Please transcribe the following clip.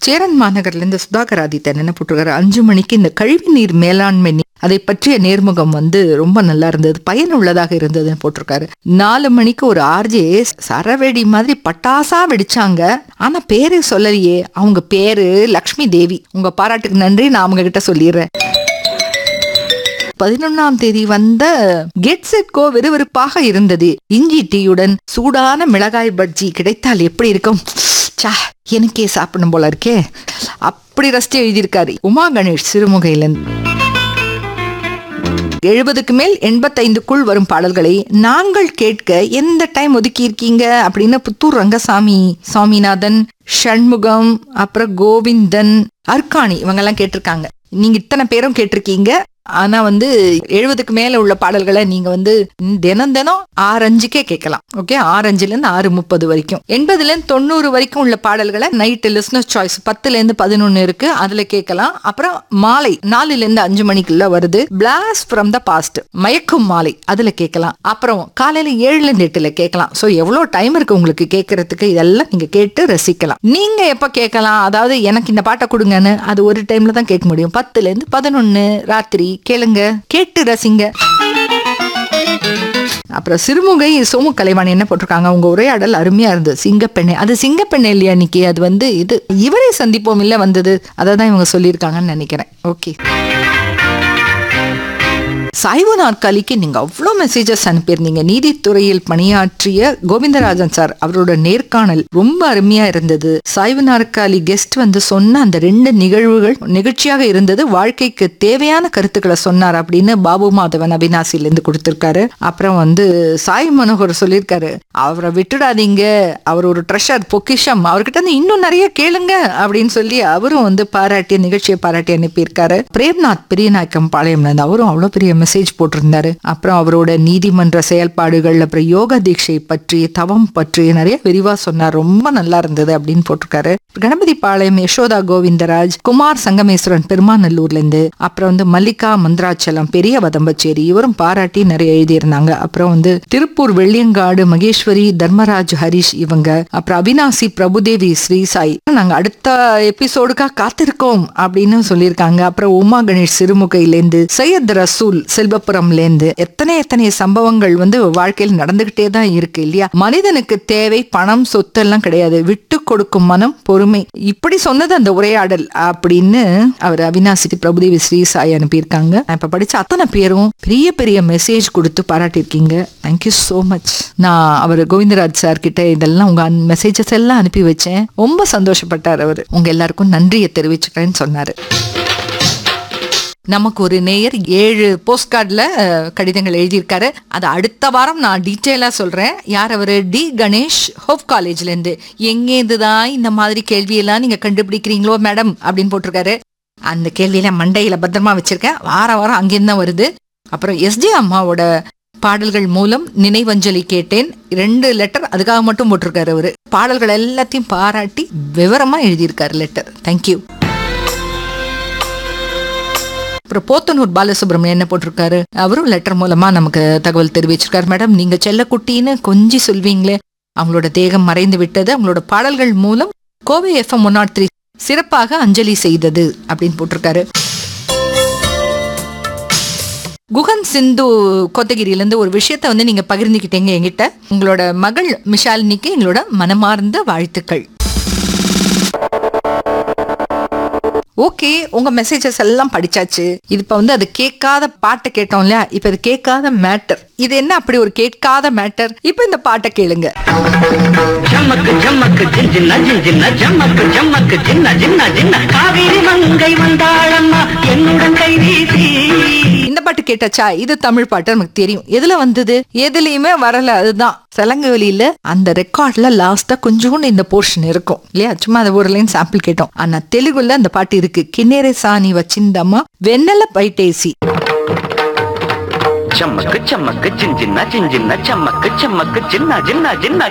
சேரன் மாநகர்ல இருந்து சுதாகர் ஆதித்தன் என்ன போட்டிருக்காரு அஞ்சு மணிக்கு இந்த கழிவு நீர் மேலாண்மை நீ- அதை பற்றிய நேர்முகம் வந்து ரொம்ப நல்லா இருந்தது பயனுள்ளதாக இருந்ததுன்னு போட்டிருக்காரு நாலு மணிக்கு ஒரு ஆர்ஜே சரவெடி மாதிரி பட்டாசா வெடிச்சாங்க ஆனா பேரு சொல்லலையே அவங்க பேரு லக்ஷ்மி தேவி உங்க பாராட்டுக்கு நன்றி நான் அவங்க கிட்ட சொல்லிடுறேன் பதினொன்னாம் தேதி வந்த கெட் செட் கோ விறுவிறுப்பாக இருந்தது இஞ்சி டீயுடன் சூடான மிளகாய் பஜ்ஜி கிடைத்தால் எப்படி இருக்கும் சா எனக்கே சாப்பிடணும் போல இருக்கே அப்படி ரசிச்சு எழுதியிருக்காரு உமா கணேஷ் சிறுமுகையிலிருந்து எழுபதுக்கு மேல் எண்பத்தைந்துக்குள் வரும் பாடல்களை நாங்கள் கேட்க எந்த டைம் ஒதுக்கி இருக்கீங்க அப்படின்னு புத்தூர் ரங்கசாமி சாமிநாதன் ஷண்முகம் அப்புறம் கோவிந்தன் அர்க்காணி இவங்கெல்லாம் கேட்டிருக்காங்க நீங்க இத்தனை பேரும் கேட்டிருக்கீங்க ஆனா வந்து எழுபதுக்கு மேல உள்ள பாடல்களை நீங்க வந்து தினம் தினம் ஆறு அஞ்சுக்கே கேட்கலாம் ஓகே ஆறு அஞ்சுல இருந்து ஆறு முப்பது வரைக்கும் எண்பதுல இருந்து தொண்ணூறு வரைக்கும் உள்ள பாடல்களை நைட்டு லிஸ்னர் சாய்ஸ் பத்துல இருந்து பதினொன்னு இருக்கு அதுல கேட்கலாம் அப்புறம் மாலை நாலுல இருந்து அஞ்சு மணிக்குள்ள வருது பிளாஸ் ஃப்ரம் த பாஸ்ட் மயக்கும் மாலை அதுல கேட்கலாம் அப்புறம் காலையில ஏழுல இருந்து எட்டுல கேட்கலாம் சோ எவ்வளவு டைம் இருக்கு உங்களுக்கு கேட்கறதுக்கு இதெல்லாம் நீங்க கேட்டு ரசிக்கலாம் நீங்க எப்ப கேட்கலாம் அதாவது எனக்கு இந்த பாட்டை கொடுங்கன்னு அது ஒரு டைம்ல தான் கேட்க முடியும் பத்துல இருந்து பதினொன்னு ராத்திரி கேளுங்க கேட்டு ரசிங்க அப்புறம் சிறுமுகை சோமு கலைவாணி என்ன போட்டிருக்காங்க உங்க உரையாடல் அருமையா இருந்தது சிங்கப்பெண்ணை அது சிங்கப்பெண்ணை இல்லையா இன்னைக்கு அது வந்து இது இவரை சந்திப்போம் இல்ல வந்தது அதை தான் இவங்க சொல்லியிருக்காங்கன்னு நினைக்கிறேன் ஓகே சாய்வு நாற்காலிக்கு நீங்க அவ்வளோ மெசேஜஸ் அனுப்பியிருந்தீங்க நீதித்துறையில் பணியாற்றிய கோவிந்தராஜன் சார் அவரோட நேர்காணல் ரொம்ப அருமையா இருந்தது சாய்வு நாற்காலி கெஸ்ட் வந்து சொன்ன அந்த ரெண்டு நிகழ்வுகள் நிகழ்ச்சியாக இருந்தது வாழ்க்கைக்கு தேவையான கருத்துக்களை சொன்னார் அப்படின்னு பாபு மாதவன் அவினாசில இருந்து கொடுத்திருக்காரு அப்புறம் வந்து சாய் மனோகர் சொல்லியிருக்காரு அவரை விட்டுடாதீங்க அவர் ஒரு ட்ரெஷர் பொக்கிஷம் அவர்கிட்ட இருந்து இன்னும் நிறைய கேளுங்க அப்படின்னு சொல்லி அவரும் வந்து பாராட்டிய நிகழ்ச்சியை பாராட்டி அனுப்பியிருக்காரு பிரேம்நாத் பெரியநாயக்கம் பாளையம்ல இருந்து அவரும் அவ்வளவு பெரிய மெசேஜ் போட்டிருந்தாரு அப்புறம் அவரோட நீதிமன்ற செயல்பாடுகள் அப்புறம் யோக தீட்சை பற்றி தவம் பற்றி நிறைய விரிவா சொன்னார் ரொம்ப நல்லா இருந்தது அப்படின்னு போட்டிருக்காரு கணபதி பாளையம் யசோதா கோவிந்தராஜ் குமார் சங்கமேஸ்வரன் பெருமாநல்லூர்ல இருந்து அப்புறம் வந்து மல்லிகா மந்திராச்சலம் பெரிய வதம்பச்சேரி இவரும் பாராட்டி நிறைய எழுதியிருந்தாங்க அப்புறம் வந்து திருப்பூர் வெள்ளியங்காடு மகேஸ்வரி தர்மராஜ் ஹரிஷ் இவங்க அப்புறம் அவினாசி பிரபுதேவி ஸ்ரீ சாய் நாங்க அடுத்த எபிசோடுக்காக காத்திருக்கோம் அப்படின்னு சொல்லியிருக்காங்க அப்புறம் உமா கணேஷ் சிறுமுகையிலேருந்து சையத் ரசூல் செல்வப்புறம்ல இருந்து எத்தனை எத்தனை சம்பவங்கள் வந்து வாழ்க்கையில் நடந்துகிட்டே தான் இருக்கு இல்லையா மனிதனுக்கு தேவை பணம் சொத்து எல்லாம் கிடையாது விட்டு கொடுக்கும் மனம் பொறுமை இப்படி சொன்னது அந்த உரையாடல் அப்படின்னு அவர் அவினாசி பிரபுதேவி ஸ்ரீ சாய் அனுப்பியிருக்காங்க நான் இப்ப படிச்ச அத்தனை பேரும் பெரிய பெரிய மெசேஜ் கொடுத்து பாராட்டியிருக்கீங்க தேங்க்யூ so மச் நான் அவர் கோவிந்தராஜ் சார் கிட்ட இதெல்லாம் உங்க மெசேஜஸ் எல்லாம் அனுப்பி வச்சேன் ரொம்ப சந்தோஷப்பட்டார் அவர் உங்க எல்லாருக்கும் நன்றியை தெரிவிச்சுக்கிறேன்னு சொன்னாரு நமக்கு ஒரு நேயர் ஏழு போஸ்ட் கார்டில் கடிதங்கள் எழுதியிருக்காரு அது அடுத்த வாரம் நான் டீட்டெயிலாக சொல்கிறேன் யார் அவர் டி கணேஷ் ஹோப் காலேஜ்லேருந்து எங்கேருந்து தான் இந்த மாதிரி கேள்வியெல்லாம் நீங்கள் கண்டுபிடிக்கிறீங்களோ மேடம் அப்படின்னு போட்டிருக்காரு அந்த கேள்வியில மண்டையில் பத்திரமா வச்சிருக்கேன் வார வாரம் அங்கேருந்து தான் வருது அப்புறம் எஸ்ஜே அம்மாவோட பாடல்கள் மூலம் நினைவஞ்சலி கேட்டேன் ரெண்டு லெட்டர் அதுக்காக மட்டும் போட்டிருக்காரு அவரு பாடல்கள் எல்லாத்தையும் பாராட்டி விவரமா எழுதியிருக்காரு லெட்டர் தேங்க்யூ அப்புறம் போத்தனூர் பாலசுப்ரமணியன் என்ன போட்டிருக்காரு அவரும் லெட்டர் மூலமா நமக்கு தகவல் தெரிவிச்சிருக்காரு மேடம் நீங்க செல்லக்குட்டின்னு கொஞ்சி சொல்வீங்களே அவங்களோட தேகம் மறைந்து விட்டது அவங்களோட பாடல்கள் மூலம் Kovai FM one nought three சிறப்பாக அஞ்சலி செய்தது அப்படின்னு போட்டிருக்காரு குகன் சிந்து கோத்தகிரியில இருந்து ஒரு விஷயத்த வந்து நீங்க பகிர்ந்துக்கிட்டீங்க என்கிட்ட உங்களோட மகள் மிஷாலினிக்கு எங்களோட மனமார்ந்த வாழ்த்துக்கள் ஓகே உங்க மெசேஜஸ் எல்லாம் படிச்சாச்சு இது இப்ப வந்து அது கேட்காத பாட்டை கேட்டோம் இல்லையா இப்ப இது கேட்காத மேட்டர் இது என்ன அப்படி ஒரு கேட்காத மேட்டர் இப்ப இந்த பாட்டை கேளுங்க ஜம்மக்கு ஜம்மக்கு ஜின்ன ஜின்ன ஜம்மக்கு ஜம்மக்கு ஜின்ன ஜின்ன ஜின்ன காவேரி மங்கை வந்தாளம்மா என்னுடன் கை வீசி இந்த பாட்டு கேட்டாச்சா இது தமிழ் பாட்டு நமக்கு தெரியும் எதுல வந்தது எதுலயுமே வரல அதுதான் சலங்கவலியில அந்த ரெக்கார்ட்ல லாஸ்டா கொஞ்சோண்டு இந்த போர்ஷன் இருக்கும் இல்லையா சும்மா அது ஒரு லைன் சாம்பிள் கேட்டோம் ஆனா தெலுங்குல அந்த பாட்டு இருக்கு கிண்ணேரே சாணி வச்சிந்தம்மா வெண்ணெல பைட்டேசி చమ్మక్ చమ్మక్ చిన్ చిన్న చిన్ చిన్న చమ్మక్ చమ్మక్ చిన్న చిన్న చిన్న